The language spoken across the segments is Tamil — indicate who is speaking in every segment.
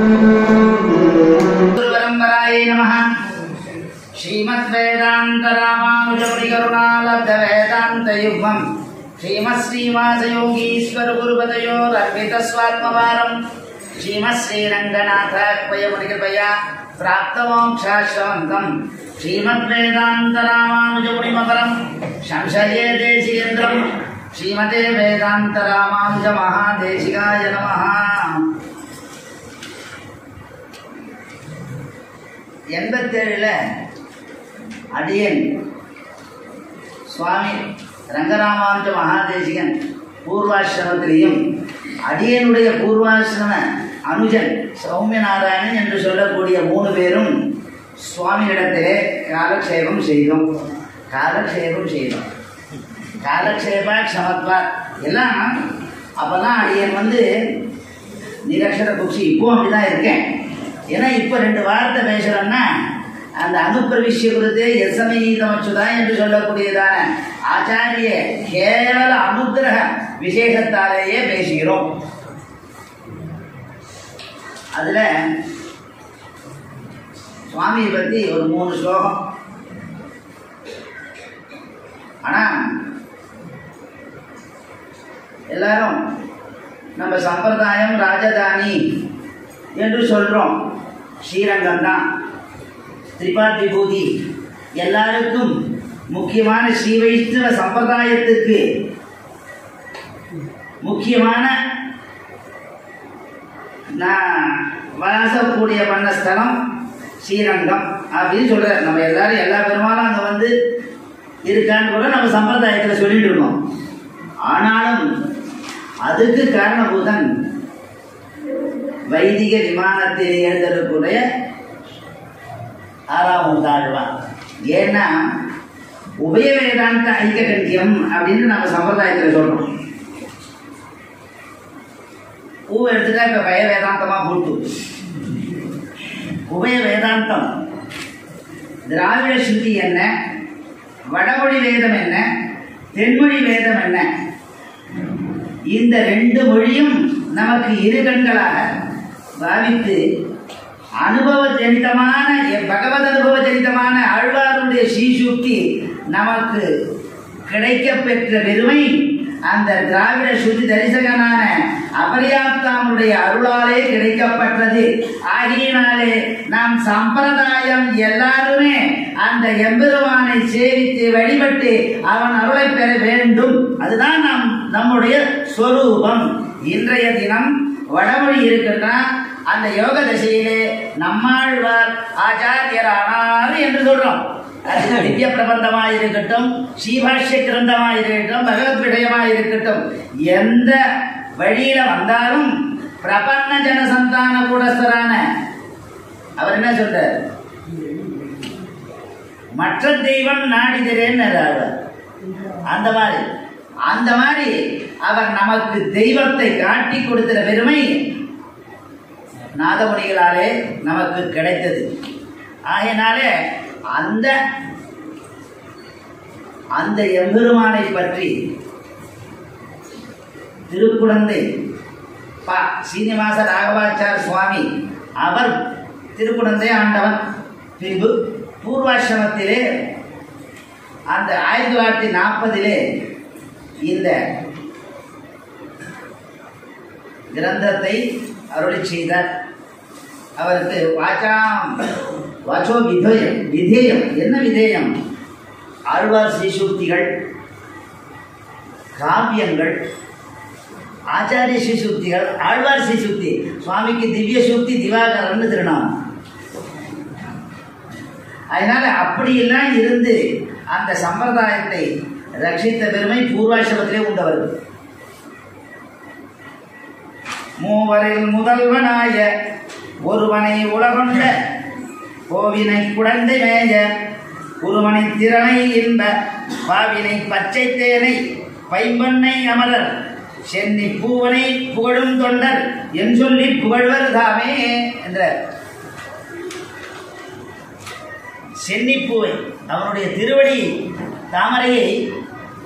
Speaker 1: गुरुपरम्परायै नमः श्रीमद्वेदान्तरामानुजमुनिकरुणालब्धवेदान्तयुग्मम् श्रीमश्रीमासयोगीश्वरगुरुपदयोरर्पितस्वात्मभारम् श्रीमश्रीरङ्गनाथाक्वयमुनिकृपया प्राप्तमोक्षाश्रवन्तम् श्रीमद्वेदान्तरामानुजमुनिमपरम् संशये देशिकेन्द्रम् श्रीमते वेदान्तरामानुजमहादेशिकाय नमः எண்பத்தேழில் அடியன் சுவாமி ரங்கராமானுஜ மகாதேசிகன் பூர்வாசிரமத்திலையும் அடியனுடைய பூர்வாசிரம அனுஜன் சௌமிய நாராயணன் என்று சொல்லக்கூடிய மூணு பேரும் சுவாமியிடத்திலே காலக்ஷேபம் செய்தோம் காலக்ஷேபம் செய்தோம் காலக்ஷேபா க்ஷமத்வா எல்லாம் அப்போல்லாம் அடியன் வந்து நிரக்ஷர குச்சி இப்பவும் அப்படிதான் இருக்கேன் ஏன்னா இப்போ ரெண்டு வார்த்தை பேசுகிறோன்னா அந்த அனுப்பிரவிஷ்ய குறித்து எசமீதமச்சுதா என்று சொல்லக்கூடியதான ஆச்சாரிய கேவல அனுகிரக விசேஷத்தாலேயே பேசுகிறோம் அதில் சுவாமியை பற்றி ஒரு மூணு ஸ்லோகம் ஆனால் எல்லாரும் நம்ம சம்பிரதாயம் ராஜதானி என்று சொல்கிறோம் ஸ்ரீரங்கம் தான் திரிபாத் விபூதி எல்லாருக்கும் முக்கியமான ஸ்ரீ வைஷ்ணவ சம்பிரதாயத்துக்கு முக்கியமான நான் வாசக்கூடிய பண்ண ஸ்தலம் ஸ்ரீரங்கம் அப்படின்னு சொல்கிறார் நம்ம எல்லாரும் எல்லா பெருமாளும் அங்கே வந்து இருக்கான்னு கூட நம்ம சம்பிரதாயத்தில் சொல்லிட்டு இருக்கோம் ஆனாலும் அதுக்கு காரணபூதன் வைதிக விமானத்தில் எழுதக்கூடிய ஆறாம் தாழ்வான் ஏன்னா உபய வேதாந்த ஐக்ககண்டியம் அப்படின்னு நம்ம சம்பிரதாயத்தில் சொல்றோம் பூ எடுத்துட்டா இப்ப பய வேதாந்தமா போட்டு உபய வேதாந்தம் திராவிட சுத்தி என்ன வடமொழி வேதம் என்ன தென்மொழி வேதம் என்ன இந்த ரெண்டு மொழியும் நமக்கு இரு கண்களாக பாவித்து அனுபவ ஜனிதமான பகவத் அனுபவ ஜனிதமான ஆழ்வாருடைய ஸ்ரீசுக்தி நமக்கு கிடைக்க பெற்ற பெருமை அந்த திராவிட சுத்தி தரிசகனான அபரியாப்தாமுடைய அருளாலே கிடைக்கப்பட்டது ஆகியனாலே நாம் சம்பிரதாயம் எல்லாருமே அந்த எம்பெருமானை சேவித்து வழிபட்டு அவன் அருளை பெற வேண்டும் அதுதான் நம் நம்முடைய ஸ்வரூபம் இன்றைய தினம் வடமொழி இருக்கின்றா அந்த யோக தசையிலே நம்மாழ்வார் ஆச்சாரியர் ஆனார் என்று சொல்றோம் அது திவ்ய பிரபந்தமா இருக்கட்டும் ஸ்ரீபாஷ்ய கிரந்தமா இருக்கட்டும் பகவத் விடயமா இருக்கட்டும் எந்த வழியில வந்தாலும் பிரபன்ன ஜனசந்தான கூடஸ்தரான அவர் என்ன சொல்றார் மற்ற தெய்வம் நாடிதிரேன்னு அவர் அந்த மாதிரி அந்த மாதிரி அவர் நமக்கு தெய்வத்தை காட்டி கொடுத்த பெருமை நாதமுனிகளாலே நமக்கு கிடைத்தது ஆகையினாலே அந்த அந்த எம்பெருமானை பற்றி திருக்குழந்தை பா சீனிவாச ராகவாச்சார் சுவாமி அவர் திருக்குழந்தை ஆண்டவன் பின்பு பூர்வாசிரமத்திலே அந்த ஆயிரத்தி தொள்ளாயிரத்தி நாற்பதிலே இந்த கிரந்தத்தை அருளி செய்தார் அவருக்கு வாச்சாம் வாச்சோ விதேயம் விதேயம் என்ன விதேயம் ஆழ்வார் ஸ்ரீசூக்திகள் காவியங்கள் ஆச்சாரிய ஸ்ரீசூக்திகள் ஆழ்வார் ஸ்ரீசூக்தி சுவாமிக்கு திவ்ய சூக்தி திவாகரன் திருநாமம் அதனால அப்படியெல்லாம் இருந்து அந்த சம்பிரதாயத்தை ரட்சித்த பெருமை பூர்வாசிரமத்திலே உண்டவர் மூவரில் முதல்வனாய ஒருவனை உலகொண்ட கோவினை குடந்தை மேய குருவனை திறனை இன்ப பாவினை பச்சை தேனை பைம்பண்ணை அமரர் சென்னி பூவனை புகழும் தொண்டர் என் சொல்லி புகழ்வர் தாமே என்ற சென்னிப்பூவை அவனுடைய திருவடி தாமரையை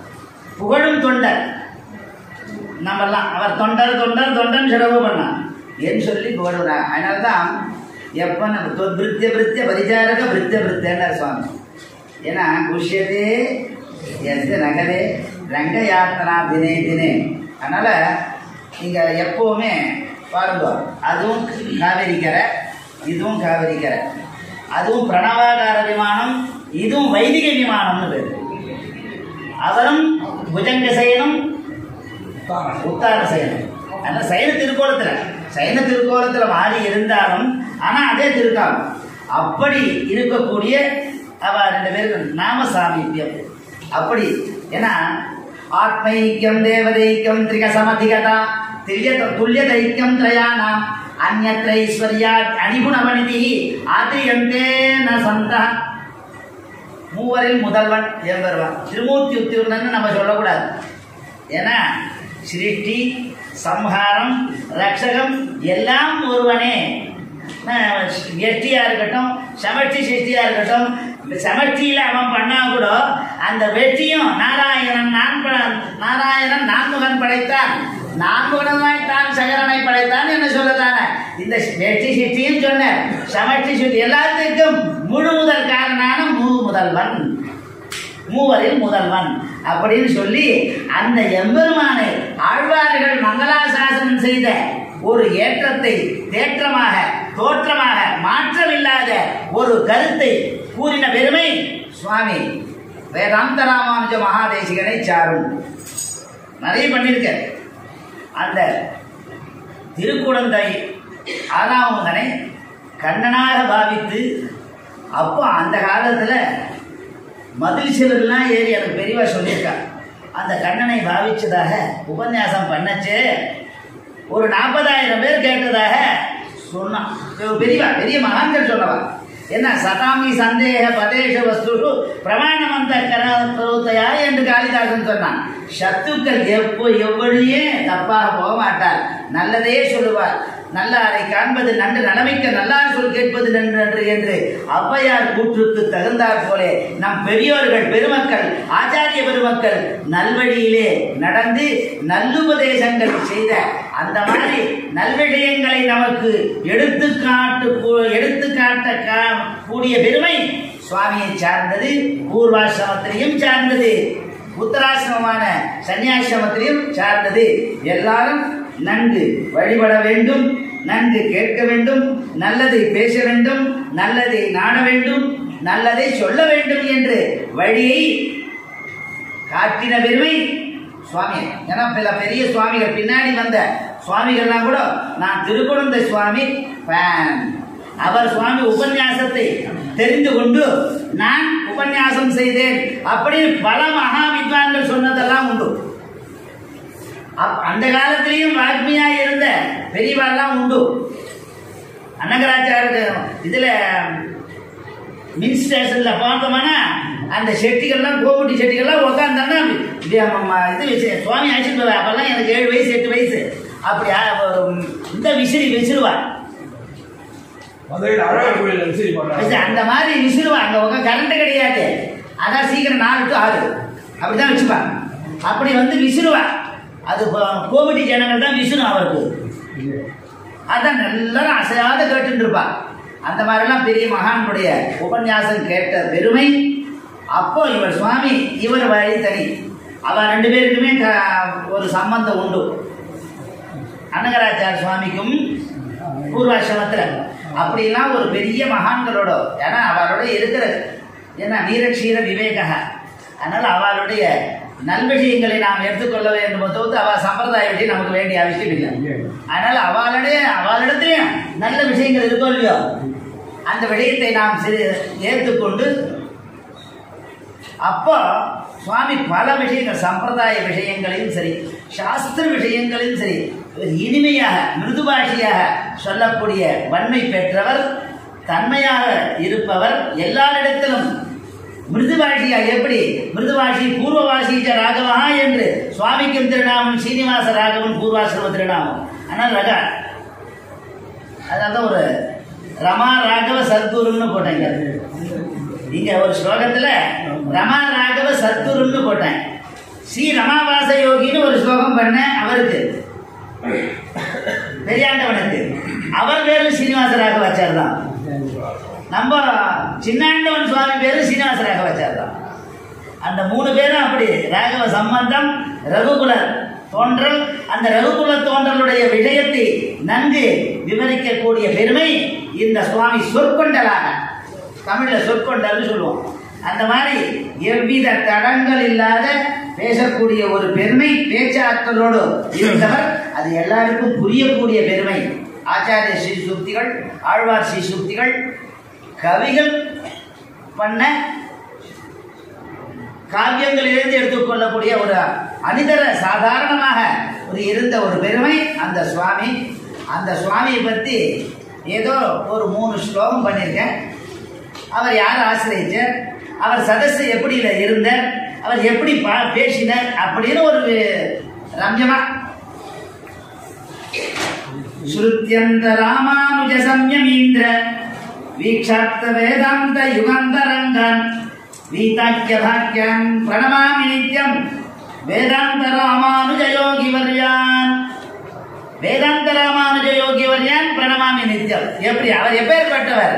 Speaker 1: புகழும் தொண்டர் நம்மெல்லாம் அவர் தொண்டர் தொண்டர் தொண்டன் செலவு பண்ணார் என்று சொல்லி போடுறாங்க அதனால தான் எப்போ நம்ம பிருத்திய பிருத்திய பரிச்சாரக பிருத்திய பிருத்தியன்னார் சுவாமி ஏன்னா குஷ்யதே எந்த நகரே ரங்க யாத்திரா தினே தினே அதனால நீங்க எப்பவுமே பாருங்க அதுவும் காவேரி கரை இதுவும் காவேரி கரை அதுவும் பிரணவாகார விமானம் இதுவும் வைதிக விமானம்னு பேர் அவரும் புஜங்க சயனம் உத்தார சயனம் அதனால சைன திருக்கோலத்துல சைன திருக்கோலத்துல மாறி இருந்தாலும் ஆனா அதே திருக்காலம் அப்படி இருக்கக்கூடிய அவ ரெண்டு பேருக்கு நாம சாமீபியம் அப்படி ஏன்னா ஆத்மைக்கியம் தேவதைக்கியம் திரிக சமதிகதா திரிய துல்லியதைக்கியம் திரயாணாம் அந்நத்திர ஐஸ்வர்யா அணிகுணவனிதி ஆத்திரியந்தே ந சந்தா மூவரில் முதல்வன் என்பருவான் திருமூர்த்தி உத்திரன்னு நம்ம சொல்லக்கூடாது ஏன்னா சிருஷ்டி சம்ஹாரம் ரக்ஷகம் எல்லாம் ஒருவனே வெற்றியா இருக்கட்டும் சமஷ்டி சிருஷ்டியா இருக்கட்டும் சமஷ்டியில அவன் பண்ணா கூட அந்த வெற்றியும் நாராயணன் நான் பட- நாராயணன் நான்முகன் படைத்தான் நான்முகனாய் தான் சகரனை படைத்தான் என்ன சொல்லத்தானே இந்த வெற்றி சிருஷ்டியும் சொன்னேன் சமஷ்டி சுத்தி எல்லாத்துக்கும் முழு முதல் காரணான மூ முதல்வன் மூவரில் முதல்வன் அப்படின்னு சொல்லி அந்த எம்பெருமானை ஆழ்வார்கள் மங்களாசாசனம் செய்த ஒரு ஏற்றத்தை தேற்றமாக தோற்றமாக மாற்றமில்லாத ஒரு கருத்தை கூறின பெருமை சுவாமி வேதாந்த ராமானுஜ மகாதேசிகனை சாரும் நிறைய பண்ணியிருக்க அந்த திருக்குழந்தை ஆறாமுதனை கண்ணனாக பாவித்து அப்போ அந்த காலத்தில் மதில் சிவர்லாம் ஏறி எனக்கு பெரியவா சொல்லியிருக்கா அந்த கண்ணனை பாவிச்சதாக உபன்யாசம் பண்ணச்சு ஒரு நாற்பதாயிரம் பேர் கேட்டதாக சொன்னான் இவ பெரியவா பெரிய மகான்கள் சொன்னவா என்ன சதாமி சந்தேக பதேஷ வஸ்து பிரமாணமந்த கரோத்தையா என்று காளிதாசன் சொன்னான் சத்துக்கள் எப்போ எவ்வழியே தப்பாக போக மாட்டார் நல்லதே சொல்லுவார் நல்லாரை காண்பது நன்று நலமிக்க நல்லார் சொல் கேட்பது நன்று நன்று என்று ஔவையார் கூற்றுக்கு தகுந்தாற் போலே நம் பெரியோர்கள் பெருமக்கள் ஆச்சாரிய பெருமக்கள் நல்வழியிலே நடந்து நல்லுபதேசங்கள் செய்த அந்த மாதிரி நல்விடயங்களை நமக்கு எடுத்துக்காட்டு எடுத்துக்காட்ட கா- கூடிய பெருமை சுவாமியை சார்ந்தது பூர்வாசிரமத்திலையும் சார்ந்தது உத்தராசிரமமான சன்னியாசிரமத்திலையும் சார்ந்தது எல்லாரும் நன்கு வழிபட வேண்டும் நன்கு கேட்க வேண்டும் நல்லதை பேச வேண்டும் நல்லதை நாட வேண்டும் நல்லதை சொல்ல வேண்டும் என்று வழியை காட்டின பெருமை சுவாமி ஏன்னா பல பெரிய சுவாமிகள் பின்னாடி வந்த சுவாமிகள்லாம் கூட நான் திருக்குழந்தை சுவாமி ஃபேன் அவர் சுவாமி உபன்யாசத்தை தெரிந்து கொண்டு நான் உபன்யாசம் செய்தேன் அப்படின்னு பல மகா வித்வான்கள் சொன்னதெல்லாம் உண்டு அப்- அந்த காலத்திலையும் வாக்மியா இருந்த பெரியவாள்லாம் உண்டு அன்னகராச்சாருக்கு இதுல மின் ஸ்டேஷன்ல பார்த்தோம்னா அந்த செட்டிகள்லாம் கோமுட்டி செட்டிகள்லாம் உட்காந்தாங்கன்னா இது வச்சு சுவாமி அழைச்சிட்டு போவார் அப்பெல்லாம் எனக்கு ஏழு வயசு எட்டு வயசு அப்படி ஆ- ஒரு இந்த விசிறி விசிறுவார்
Speaker 2: மதுரையில் அழகர் கோயில் விசிறி போட்டாங்க
Speaker 1: வச்சு அந்த மாதிரி விசிறுவா அங்க உட்காந்து கரண்ட் கிடையாது அதான் சீக்கிரம் நாலு டு ஆறு அப்படிதான் வச்சுப்பாங்க அப்படி வந்து விசிறுவா அது கோ- கோமிட்டி ஜனங்கள் தான் விசிறும் அவருக்கு அதான் எல்லாரும் அசையாத கேட்டுட்டு இருப்பா அந்த மாதிரிலாம் பெரிய மகானுடைய உபன்யாசம் கேட்ட பெருமை அப்போ இவர் சுவாமி இவர் வழி தனி அவ ரெண்டு பேருக்குமே க- ஒரு சம்பந்தம் உண்டு அன்னகராச்சார சுவாமிக்கும் பூர்வாசிரமத்தில் அப்படிலாம் ஒரு பெரிய மகான்களோட ஏன்னா அவரோட இருக்கிற ஏன்னா நீரக்ஷீர விவேக அதனால அவளுடைய நல்விஷயங்களை நாம் எடுத்துக்கொள்ள வேண்டும் தவிர்த்து அவ சம்பிரதாய விஷயம் நமக்கு வேண்டிய அவசியம் இல்லை அதனால அவளுடைய அவளிடத்திலையும் நல்ல விஷயங்கள் இருக்கோ இல்லையோ அந்த விடயத்தை நாம் சிறு ஏற்றுக்கொண்டு அப்போ சுவாமி பல விஷயங்கள் சம்பிரதாய விஷயங்களையும் சரி சாஸ்திர விஷயங்களையும் சரி இனிமையாக மிருது பாஷையாக சொல்லக்கூடிய வன்மை பெற்றவர் தன்மையாக இருப்பவர் எல்லாரிடத்திலும் மிருது பாஷியா எப்படி மிருது பாஷி பூர்வவாசீச்ச ராகவா என்று சுவாமிக்கும் திருநாமம் சீனிவாச ராகவன் பூர்வாசிரம திருநாமம் ஆனால் ரகா அதான் ஒரு ரமா ராகவ சத்குருன்னு போட்டேங்க இங்க ஒரு ஸ்லோகத்துல ரமா ராகவ சத்குருன்னு போட்டேன் ஸ்ரீ ரமாவாச யோகின்னு ஒரு ஸ்லோகம் பண்ணேன் அவருக்கு பெரியாண்டவனுக்கு அவர் பேரு சீனிவாசராக வச்சார் தான் நம்ம சின்னாண்டவன் சுவாமி பேரு சீனிவாசராக வச்சார் தான் அந்த மூணு பேரும் அப்படி ராகவ சம்பந்தம் ரகுகுலர் தோன்றல் அந்த ரகுகுல தோன்றலுடைய விஷயத்தை நன்கு விவரிக்கக்கூடிய பெருமை இந்த சுவாமி சொற்கொண்டலாக தமிழ்ல சொற்கொண்டல்னு சொல்லுவோம் அந்த மாதிரி எவ்வித தடங்கள் இல்லாத பேசக்கூடிய ஒரு பெருமை பேச்சாற்றலோடு இருந்தவர் அது எல்லாருக்கும் புரியக்கூடிய பெருமை ஆச்சாரிய ஸ்ரீ சுக்திகள் ஆழ்வார் ஸ்ரீ சுக்திகள் கவிகள் பண்ண காவியங்களிலிருந்து எடுத்துக்கொள்ளக்கூடிய ஒரு அனிதர சாதாரணமாக ஒரு இருந்த ஒரு பெருமை அந்த சுவாமி அந்த சுவாமியை பற்றி ஏதோ ஒரு மூணு ஸ்லோகம் பண்ணியிருக்கேன் அவர் யார் ஆசிரியர் அவர் சதஸ்ஸு எப்படி இருந்தார் அவர் எப்படி பா பேசினார் அப்படின்னு ஒரு ரம்யமா ஸ்ருத்யந்த ராமானுஜ சம்யமீந்திர வீக்ஷார்த்த வேதாந்த யுகாந்தரங்கான் வீதாக்கிய பாக்கியம் பிரணமாமி நித்யம் வேதாந்த ராமானுஜ யோகி வர்யான் வேதாந்த ராமானுஜ யோகி வர்யான் பிரணமாமி நித்யம் எப்படி அவர் எப்பேற்பட்டவர்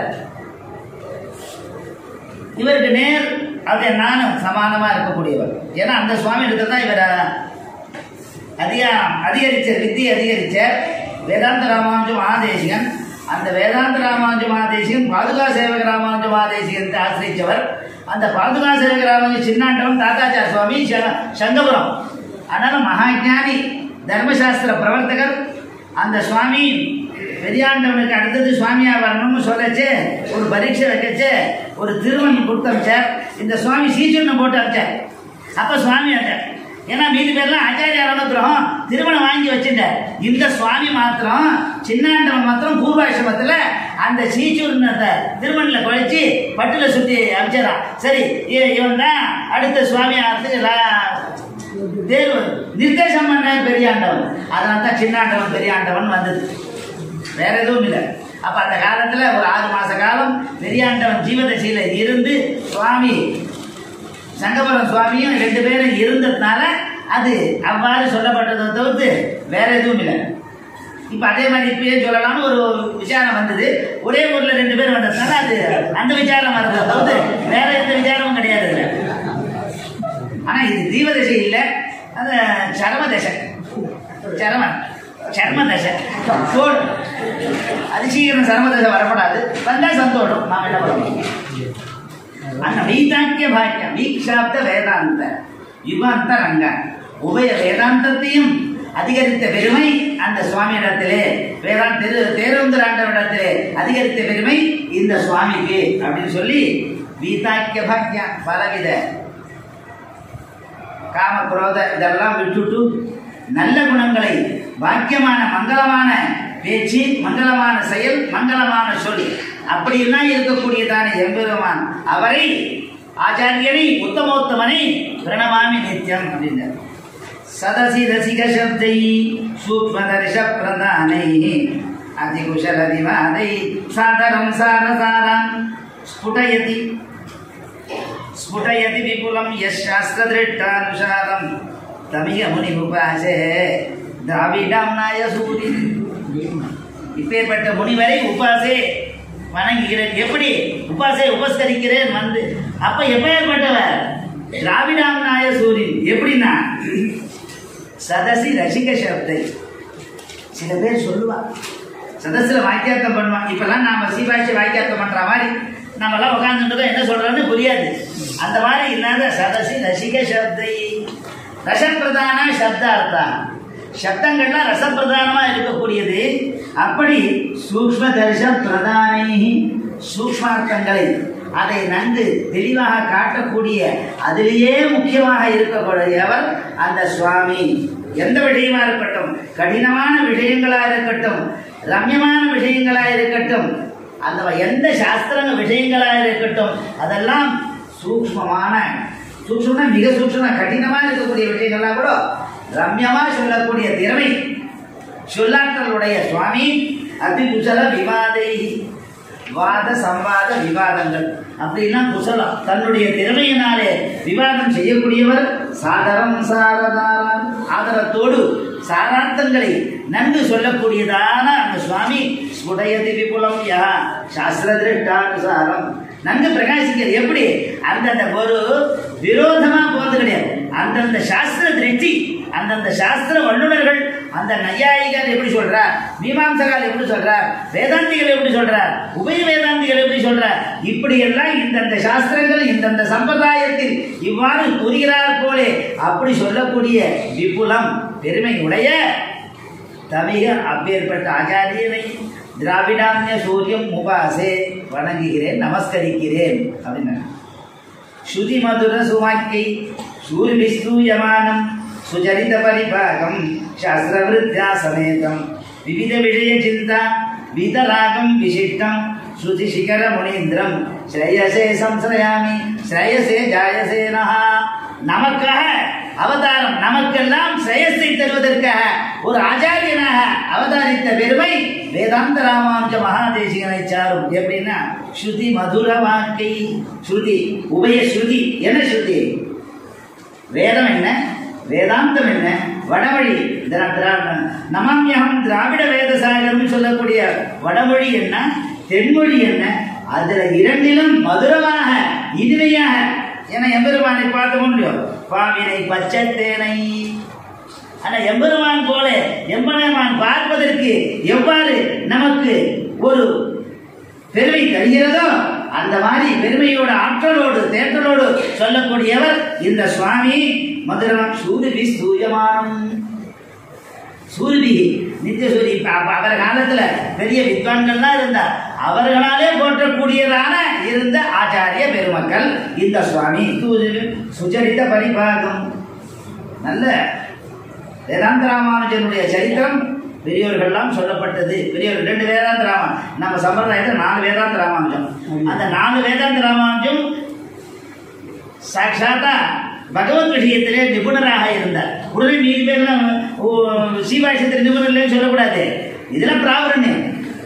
Speaker 1: இவருக்கு நேர் அது நானும் சமானமா இருக்கக்கூடியவர் ஏன்னா அந்த சுவாமி இடத்துல தான் இவர் அதிகா அதிகரிச்சார் வித்தியை அதிகரிச்சார் வேதாந்த ராமானுஜ மகாதேசிகன் அந்த வேதாந்த ராமானுஜ மகாதேசிகன் பாதுகா சேவக ராமானுஜ மகாதேசிகன் ஆசிரியச்சவர் அந்த பாதுகா சேவக ராமானுஜ சின்னாண்டவன் தாத்தாச்சார சுவாமி ச- சங்கபுரம் அதனால மகாஞானி தர்மசாஸ்திர பிரவர்த்தகர் அந்த சுவாமி பெரியாண்டவனுக்கு அடுத்தது சுவாமியா வரணும்னு சொல்லச்சு ஒரு பரீட்சை வைக்கச்சு ஒரு திருமணம் கொடுத்து அமிச்சார் இந்த சுவாமி சீச்சுன்னு போட்டு அமிச்சார் அப்ப சுவாமி வந்தார் ஏன்னா மீதி பேர்லாம் ஆச்சாரியார் அனுகிரகம் திருமணம் வாங்கி வச்சுட்டார் இந்த சுவாமி மாத்திரம் சின்னாண்டவன் மாத்திரம் பூர்வாசிரமத்துல அந்த சீச்சூர்னத்தை திருமணில குழைச்சி பட்டுல சுத்தி அமிச்சாராம் சரி இ- இவன் தான் அடுத்த சுவாமி ஆகிறதுக்கு லா- தேர்வு நிர்தேசம் பண்ண பெரியாண்டவன் அதனால தான் சின்னாண்டவன் பெரியாண்டவன் வந்தது வேற எதுவும் இல்லை அப்ப அந்த காலத்துல ஒரு ஆறு மாச காலம் பெரியாண்டவன் ஜீவதசையில இருந்து சுவாமி சங்கபுரம் சுவாமியும் ரெண்டு பேரும் இருந்ததுனால அது அவ்வாறு சொல்லப்பட்டதை தவிர்த்து வேற எதுவும் இல்லை இப்ப அதே மாதிரி இப்பயே சொல்லலாம்னு ஒரு விசாரம் வந்தது ஒரே ஊர்ல ரெண்டு பேர் வந்ததுனால அது அந்த விசாரம் வரதை தவிர்த்து வேற எந்த விசாரமும் கிடையாது இதுல. ஆனா இது தீவதசை இல்லை அது சரம தசை சரம சர்ம தசை தோல் அது சீக்கிரம் சரம தசை வரப்படாது வந்தா சந்தோஷம் நாம் என்ன பண்ணணும் அந்த வைதாக்கிய பாக்கியம் வீக்ஷாப்த வேதாந்த யுகாந்த ரங்க உபய வேதாந்தத்தையும் அதிகரித்த பெருமை அந்த சுவாமியிடத்திலே வேதாந்த திரு தேருந்தராண்டவரிடத்திலே அதிகரித்த பெருமை இந்த சுவாமிக்கு அப்படின்னு சொல்லி வீதாக்கிய பாக்கியம் பலவித காம குரோத இதெல்லாம் விட்டுட்டு நல்ல குணங்களை பாக்கியமான மங்களமான பேச்சு மங்களமான செயல் மங்களமான சொல் அப்படியெல்லாம் இருக்கக்கூடியதான எம்பெருமான் அவரை ஆச்சாரியனை உத்தமோத்தமனை பிரணமாமி நித்யம் அப்படின்னார் சதசி ரசிக சப்தை சூக்மதர்ஷ பிரதானை அதிகுஷல விவாதை சாதரம் சாரசாரம் ஸ்புடயதி ஸ்புடயதி விபுலம் யசாஸ்திரதிருஷ்டானுசாரம் தமிக முனி உபாசே திராவிடாம்னாய சூரி இப்பேற்பட்ட முனிவரை உபாசே வணங்குகிறேன் எப்படி உபாசை உபஸ்கரிக்கிறேன் வந்து அப்ப எப்பேற்பட்டவர் திராவிடாம்னாய சூரியன் எப்படின்னா சதசி ரசிக சப்தை சில பேர் சொல்லுவா சதஸ்ல வாக்கியார்த்தம் பண்ணுவான் இப்பெல்லாம் நாம சீபாஷி வாக்கியார்த்தம் பண்ற மாதிரி நம்மலாம் உட்காந்துட்டு என்ன சொல்றோன்னு புரியாது அந்த மாதிரி இல்லாத சதசி ரசிக சப்தை ரசப்பிரதான சப்தார்த்தா சப்தங்கள்லாம் ரசப்பிரதானமா இருக்கக்கூடியது அப்படி சூக்ம தரிச பிரதானை சூக்மார்த்தங்களை அதை நன்கு தெளிவாக காட்டக்கூடிய அதிலேயே முக்கியமாக இருக்கக்கூடியவர் அந்த சுவாமி எந்த விஷயமா இருக்கட்டும் கடினமான விஷயங்களா இருக்கட்டும் ரம்யமான விஷயங்களா இருக்கட்டும் அந்த எந்த சாஸ்திரங்க விஷயங்களா இருக்கட்டும் அதெல்லாம் சூக்மமான சூக்ஷம்னா மிக சூக்ஷமா கடினமா இருக்கக்கூடிய விஷயங்கள்லாம் கூட ரம்யமா சொல்லக்கூடிய திறமை சொல்லாற்றலுடைய சுவாமி அபிகுசல விவாதை வாத சம்வாத விவாதங்கள் அப்படிலாம் குசலம் தன்னுடைய திறமையினாலே விவாதம் செய்யக்கூடியவர் சாதரம் சாரதாரம் ஆதரத்தோடு சாரார்த்தங்களை நன்கு சொல்லக்கூடியதான அந்த சுவாமி ஸ்புடயதி விபுலம் யா சாஸ்திர திருஷ்டானுசாரம் நன்கு பிரகாசிக்கிறது எப்படி அந்தந்த ஒரு விரோதமா போறது கிடையாது அந்தந்த சாஸ்திர திருஷ்டி அந்தந்த சாஸ்திர வல்லுநர்கள் அந்த நையாயிகள் எப்படி சொல்றார் மீமாம்சகால் எப்படி சொல்றார் வேதாந்திகள் எப்படி சொல்றார் உபய வேதாந்திகள் எப்படி சொல்றார் இப்படி எல்லாம் இந்தந்த சாஸ்திரங்கள் இந்தந்த சம்பிரதாயத்தில் இவ்வாறு கூறுகிறார் போலே அப்படி சொல்லக்கூடிய விபுலம் பெருமையுடைய தமிழ அப்பேற்பட்ட ஆச்சாரியனை திராவிடாமிய சூரியம் உபாசே வணங்குகிறேன் நமஸ்கரிக்கிறேன் அப்படின்னு ஸ்ருதி மதுர சுவாக்கியை சூர்விஸ்தூயமானம் சுஜரித பரிபாகம் சாஸ்திரவிருத்தியா சமேதம் விவித விஷய சிந்தா விதராகம் விசிஷ்டம் ஸ்ருதி சிகர முனீந்திரம் ஸ்ரேயசே சம்சயாமி ஸ்ரேயசே ஜாயசே நஹா நமக்காக அவதாரம் நமக்கெல்லாம் ஸ்ரேயஸை தருவதற்காக ஒரு ஆச்சாரியனாக அவதாரித்த பெருமை வேதாந்த ராமானுஜ மகாதேசிகனை சாரும் எப்படின்னா ஸ்ருதி மதுர வாக்கை ஸ்ருதி உபய ஸ்ருதி என்ன ஸ்ருதி வேதம் என்ன வேதாந்தம் என்ன வடமொழி திரா- திரா- நமாமியகம் திராவிட வேத சாகரம் சொல்லக்கூடிய வடமொழி என்ன தென்மொழி என்ன அதுல இரண்டிலும் மதுரமாக இனிமையாக என எம்பெருமானை பார்க்க முடியும் பாவினை பச்சத்தேனை ஆனா எம்பெருமான் போல எம்பெருமான் பார்ப்பதற்கு எவ்வாறு நமக்கு ஒரு பெருமை தருகிறதோ அந்த மாதிரி பெருமையோட ஆற்றலோடு தேற்றலோடு சொல்லக்கூடியவர் இந்த சுவாமி மதுரம் சூரிபி சூயமானம் சூரிபி நித்திய சூரி இப்ப அப்ப அவர் காலத்துல பெரிய வித்வான்கள்லாம் இருந்தார் அவர்களாலே போற்றக்கூடியதான இருந்த ஆச்சாரிய பெருமக்கள் இந்த சுவாமி சு- சுச்சரித்த பரிபாகம் நல்ல வேதாந்த ராமானுஜனுடைய சரித்திரம் பெரியோர்கள்லாம் சொல்லப்பட்டது பெரியோர் ரெண்டு வேதாந்த ராமன் நம்ம சம்பிரதாயத்தில் நாலு வேதாந்த ராமானுஜம் அந்த நாலு வேதாந்த ராமானுஜம் சாட்சாத்தா பகவத் விஷயத்திலே நிபுணராக இருந்தார் உடனே மீதி பேர்லாம் ஓ, சீவாஷத்தில் நிபுணர் இல்லைன்னு சொல்லக்கூடாது இதெல்லாம் பிராபரண்யம்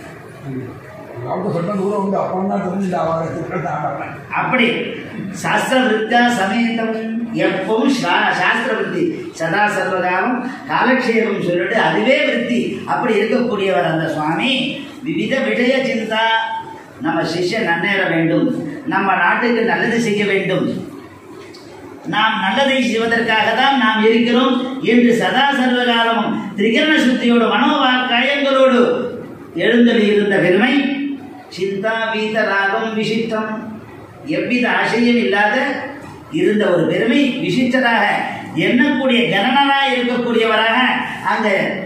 Speaker 2: அவங்க சொன்ன தூரம் உண்டு அப்புறம் தான் தெரிஞ்சு அவரை
Speaker 1: அப்படி சாஸ்திர விருத்தா சமேதம் எப்பவும் சா- சாஸ்திர விருத்தி சதா சர்வகாலம் காலக்ஷேபம் சொல்லிட்டு அதுவே விருத்தி அப்படி இருக்கக்கூடியவர் அந்த சுவாமி விவித விஷய சிந்தா நம்ம சிஷ்யன் நன்னேற வேண்டும் நம்ம நாட்டுக்கு நல்லது செய்ய வேண்டும் நாம் நல்லதை செய்வதற்காக தான் நாம் இருக்கிறோம் என்று சதா சர்வகாலமும் திரிகரண சுத்தியோடு மனோவாக்காயங்களோடு எழுந்தொழி இருந்த பெருமை சிந்தா வீத ராகம் விசிஷ்டம் எவ்வித ஆசையும் இல்லாத இருந்த ஒரு பெருமை விசிஷ்டராக எண்ணக்கூடிய கணனராக இருக்கக்கூடியவராக அந்த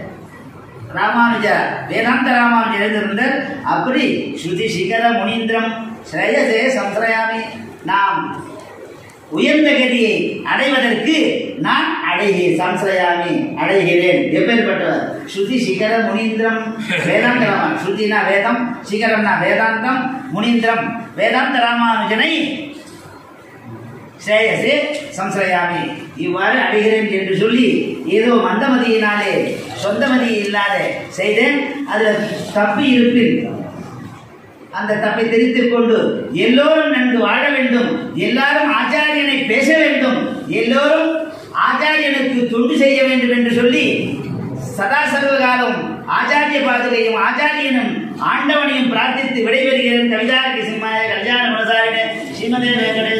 Speaker 1: ராமானுஜ வேதாந்த ராமானுஜர் எழுந்திருந்தார் அப்படி ஸ்ருதி சிகர முனீந்திரம் ஸ்ரேயசே சம்சயாமி நாம் உயர்ந்த கதியை அடைவதற்கு நான் அடைகி சம்சயாமி அடைகிறேன் எப்பேற்பட்டவர் ஸ்ருதி சிகர முனீந்திரம் வேதாந்த ராமன் ஸ்ருதினா வேதம் சிகரம்னா வேதாந்தம் முனீந்திரம் வேதாந்த ராமானுஜனை ஸ்ரேயசே சம்சயாமி இவ்வாறு அடைகிறேன் என்று சொல்லி ஏதோ மந்தமதியினாலே சொந்தமதி இல்லாத செய்தேன் அதில் தப்பி இருப்பின் அந்த தப்பை தெரித்துக் கொண்டு எல்லோரும் நன்கு வாழ வேண்டும் எல்லாரும் ஆச்சாரியனை பேச வேண்டும் எல்லோரும் ஆச்சாரியனுக்கு தொண்டு செய்ய வேண்டும் என்று சொல்லி சதா சர்வகாலம் ஆச்சாரிய பாதுகையும் ஆச்சாரியனும் ஆண்டவனையும் பிரார்த்தித்து விடைபெறுகிறேன் கவிதாருக்கு சிம்மாய கல்யாண மனசாரிட ஸ்ரீமதே வெங்கடே